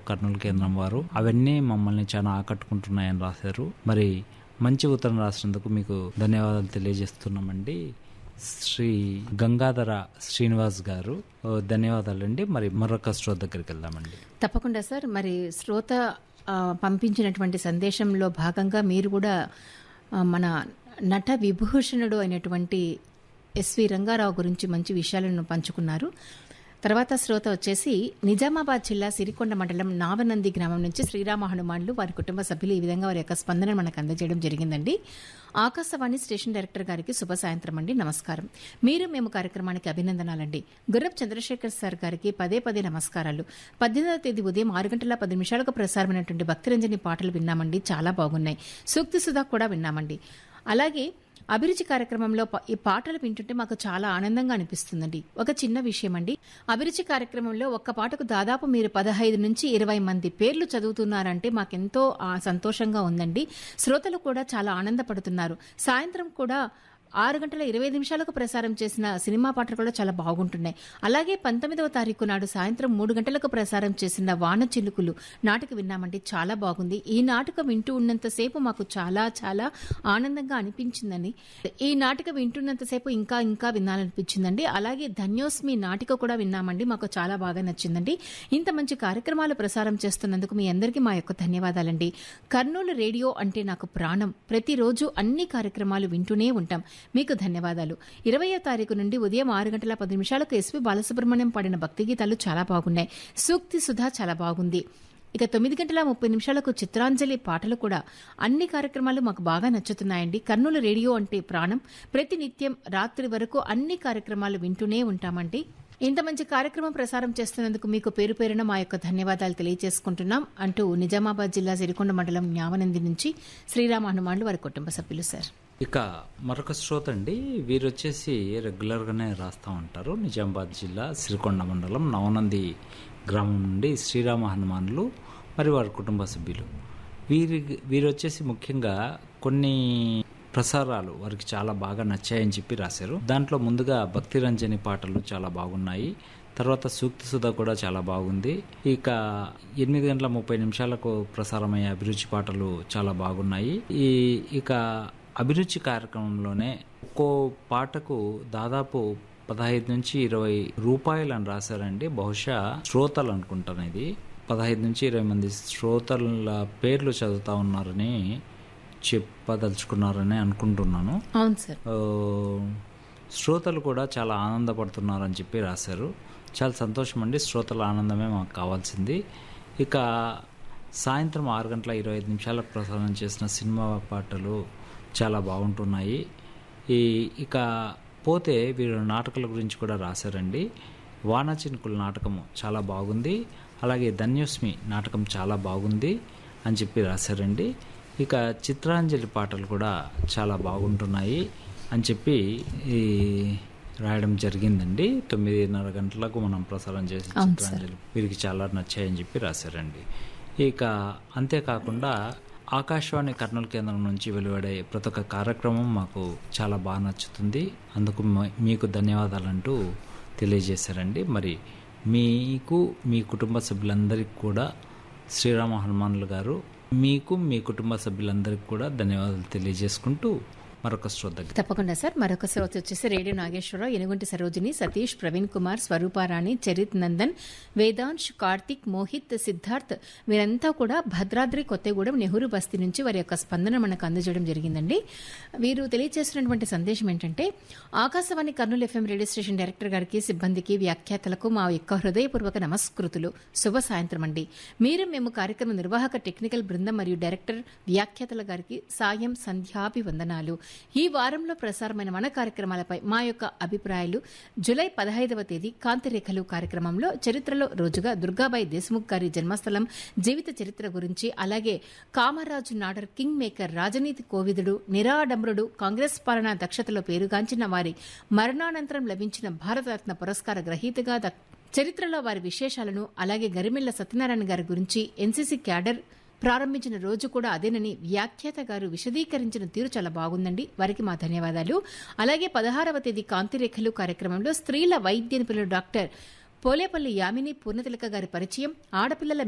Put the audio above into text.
కర్నూలు కేంద్రం వారు అవన్నీ మమ్మల్ని చాలా ఆకట్టుకుంటున్నాయని రాశారు మరి మంచి ఉత్తరం రాసినందుకు మీకు ధన్యవాదాలు తెలియజేస్తున్నామండి శ్రీ గంగాధర శ్రీనివాస్ గారు ఓ, ధన్యవాదాలండి మరి మరొక శ్రోత దగ్గరికి వెళ్దామండి తప్పకుండా సార్ మరి శ్రోత ఆ, పంపించినటువంటి సందేశంలో భాగంగా మీరు కూడా ఆ, మన నట విభూషణుడు అయినటువంటి ఎస్వి రంగారావు గురించి మంచి విషయాలను పంచుకున్నారు తర్వాత శ్రోత వచ్చేసి నిజామాబాద్ జిల్లా సిరికొండ మండలం నావనంది గ్రామం నుంచి శ్రీరామ హనుమాన్లు వారి కుటుంబ సభ్యులు ఈ విధంగా వారి యొక్క స్పందన మనకు అందజేయడం జరిగిందండి ఆకాశవాణి స్టేషన్ డైరెక్టర్ గారికి శుభ సాయంత్రం అండి నమస్కారం మీరు మేము కార్యక్రమానికి అభినందనాలండి గుర్రప్ చంద్రశేఖర్ సార్ గారికి పదే పదే నమస్కారాలు పద్దెనిమిదవ తేదీ ఉదయం ఆరు గంటల పది నిమిషాలకు ప్రసారమైనటువంటి భక్తిరంజని పాటలు విన్నామండి చాలా బాగున్నాయి సూక్తి సుధా కూడా విన్నామండి అలాగే అభిరుచి కార్యక్రమంలో ప- ఈ పాటలు వింటుంటే మాకు చాలా ఆనందంగా అనిపిస్తుందండి ఒక చిన్న విషయం అండి అభిరుచి కార్యక్రమంలో ఒక్క పాటకు దాదాపు మీరు పదహైదు నుంచి ఇరవై మంది పేర్లు చదువుతున్నారంటే మాకెంతో ఆ, సంతోషంగా ఉందండి శ్రోతలు కూడా చాలా ఆనందపడుతున్నారు సాయంత్రం కూడా ఆరు గంటల ఇరవై ఐదు నిమిషాలకు ప్రసారం చేసిన సినిమా పాటలు కూడా చాలా బాగుంటున్నాయి అలాగే పంతొమ్మిదవ తారీఖు నాడు సాయంత్రం మూడు గంటలకు ప్రసారం చేసిన వాన చిలుకులు నాటక విన్నామండి చాలా బాగుంది ఈ నాటకం వింటూ ఉన్నంతసేపు మాకు చాలా చాలా ఆనందంగా అనిపించిందని ఈ నాటకం వింటున్నంతసేపు ఇంకా ఇంకా వినాలనిపించిందండి అలాగే ధన్యోస్మి నాటిక కూడా విన్నామండి మాకు చాలా బాగా నచ్చిందండి ఇంత మంచి కార్యక్రమాలు ప్రసారం చేస్తున్నందుకు మీ అందరికీ మా యొక్క ధన్యవాదాలండి కర్నూలు రేడియో అంటే నాకు ప్రాణం ప్రతిరోజు అన్ని కార్యక్రమాలు వింటూనే ఉంటాం మీకు ధన్యవాదాలు ఇరవయో తారీఖు నుండి ఉదయం ఆరు గంటల పది నిమిషాలకు ఎస్వి బాలసుబ్రహ్మణ్యం పాడిన భక్తి గీతాలు చాలా బాగున్నాయి సూక్తి సుధా చాలా బాగుంది ఇక తొమ్మిది గంటల ముప్పై నిమిషాలకు చిత్రాంజలి పాటలు కూడా అన్ని కార్యక్రమాలు మాకు బాగా నచ్చుతున్నాయండి కర్నూలు రేడియో అంటే ప్రాణం ప్రతి నిత్యం రాత్రి వరకు అన్ని కార్యక్రమాలు వింటూనే ఉంటామండి ఇంత మంచి కార్యక్రమం ప్రసారం చేస్తున్నందుకు మీకు పేరు పేరున మా యొక్క ధన్యవాదాలు తెలియజేసుకుంటున్నాం అంటూ నిజామాబాద్ జిల్లా సిరికొండ మండలం న్యావనంది నుంచి శ్రీరామ హనుమాన్లు వారి కుటుంబ సభ్యులు సార్ ఇక మరొక శ్రోత అండి వీరు వచ్చేసి రెగ్యులర్గానే రాస్తూ ఉంటారు నిజామాబాద్ జిల్లా సిరికొండ మండలం నవనంది గ్రామం నుండి శ్రీరామ హనుమానులు మరి వారి కుటుంబ సభ్యులు వీరి వీరు వచ్చేసి ముఖ్యంగా కొన్ని ప్రసారాలు వారికి చాలా బాగా నచ్చాయని చెప్పి రాశారు దాంట్లో ముందుగా భక్తి రంజని పాటలు చాలా బాగున్నాయి తర్వాత సూక్తి సుధ కూడా చాలా బాగుంది ఇక ఎనిమిది గంటల ముప్పై నిమిషాలకు ప్రసారమయ్యే అభిరుచి పాటలు చాలా బాగున్నాయి ఈ ఇక అభిరుచి కార్యక్రమంలోనే ఒక్కో పాటకు దాదాపు పదహైదు నుంచి ఇరవై రూపాయలు అని రాశారండి బహుశా శ్రోతలు అనుకుంటాను ఇది పదహైదు నుంచి ఇరవై మంది శ్రోతల పేర్లు చదువుతా ఉన్నారని చెప్పదలుచుకున్నారని అనుకుంటున్నాను అవును సార్ ఆ, శ్రోతలు కూడా చాలా ఆనందపడుతున్నారని చెప్పి రాశారు చాలా సంతోషం అండి శ్రోతల ఆనందమే మాకు కావాల్సింది ఇక సాయంత్రం ఆరు గంటల ఇరవై ఐదు నిమిషాలకు ప్రసారం చేసిన సినిమా పాటలు చాలా బాగుంటున్నాయి ఈ ఇక పోతే వీరు నాటకాల గురించి కూడా రాశారండి వానచినుకుల నాటకము చాలా బాగుంది అలాగే ధన్యోస్మి నాటకం చాలా బాగుంది అని చెప్పి రాశారండి ఇక చిత్రాంజలి పాటలు కూడా చాలా బాగుంటున్నాయి అని చెప్పి ఈ రాయడం జరిగిందండి తొమ్మిదిన్నర గంటలకు మనం ప్రసారం చేసి అవును చిత్రాంజలి వీరికి చాలా నచ్చాయని చెప్పి రాశారండి ఇక అంతేకాకుండా ఆకాశవాణి కర్నూలు కేంద్రం నుంచి వెలువడే ప్రతి ఒక్క కార్యక్రమం మాకు చాలా బాగా నచ్చుతుంది అందుకు మ- మీకు ధన్యవాదాలంటూ తెలియజేశారండి మరి మీకు మీ కుటుంబ సభ్యులందరికీ కూడా శ్రీరామ హనుమానులు గారు మీకు మీ కుటుంబ సభ్యులందరికీ కూడా ధన్యవాదాలు తెలియజేసుకుంటూ మరొక శ్రోత దగ్గర తప్పకుండా సార్ మరొక శ్రోత వచ్చేసి రేడియో నాగేశ్వరరావు ఎనుగుంటి సరోజిని సతీష్ ప్రవీణ్ కుమార్ స్వరూపారాణి చరిత్ నందన్ వేదాంశ్ కార్తిక్ మోహిత్ సిద్ధార్థ్ వీరంతా కూడా భద్రాద్రి కొత్తగూడెం నెహ్రూ బస్తీ నుంచి వారి యొక్క స్పందన మనకు అందజేయడం జరిగిందండి వీరు తెలియజేసినటువంటి సందేశం ఏంటంటే Akashvani Kurnool FM radio station director గారికి సిబ్బందికి వ్యాఖ్యాతలకు మా యొక్క హృదయపూర్వక నమస్కృతులు శుభ సాయంత్రం అండి మీరు మేము కార్యక్రమ నిర్వాహక టెక్నికల్ బృందం మరియు డైరెక్టర్ వ్యాఖ్యాతల గారికి సాయం సంధ్యాభివందనాలు ఈ వారంలో ప్రసారమైన మన కార్యక్రమాలపై మా యొక్క అభిప్రాయాలు జులై పదహైదవ తేదీ కాంతిరేఖలు కార్యక్రమంలో చరిత్రలో రోజుగా దుర్గాబాయి దేశముఖ్ గారి జన్మస్థలం జీవిత చరిత్ర గురించి అలాగే కామరాజు నాడర్ కింగ్ మేకర్ రాజనీతి కోవిదుడు నిరాడంబరుడు కాంగ్రెస్ పాలనా దక్షతలో పేరుగాంచిన వారి మరణానంతరం లభించిన భారతరత్న పురస్కార గ్రహీతగా దక్- చరిత్రలో వారి విశేషాలను అలాగే గరిమెళ్ల సత్యనారాయణ గారి గురించి ఎన్సీసీ క్యాడర్ ప్రారంభించిన రోజు కూడా అదేనని వ్యాఖ్యాత గారు విశదీకరించిన తీరు చాలా బాగుందండి వారికి మా ధన్యవాదాలు అలాగే పదహారవ తేదీ కాంతిరేఖలు కార్యక్రమంలో స్త్రీల వైద్య నిపుణులు డాక్టర్ పోలేపల్లి యామిని పూర్ణతిలక గారి పరిచయం ఆడపిల్లల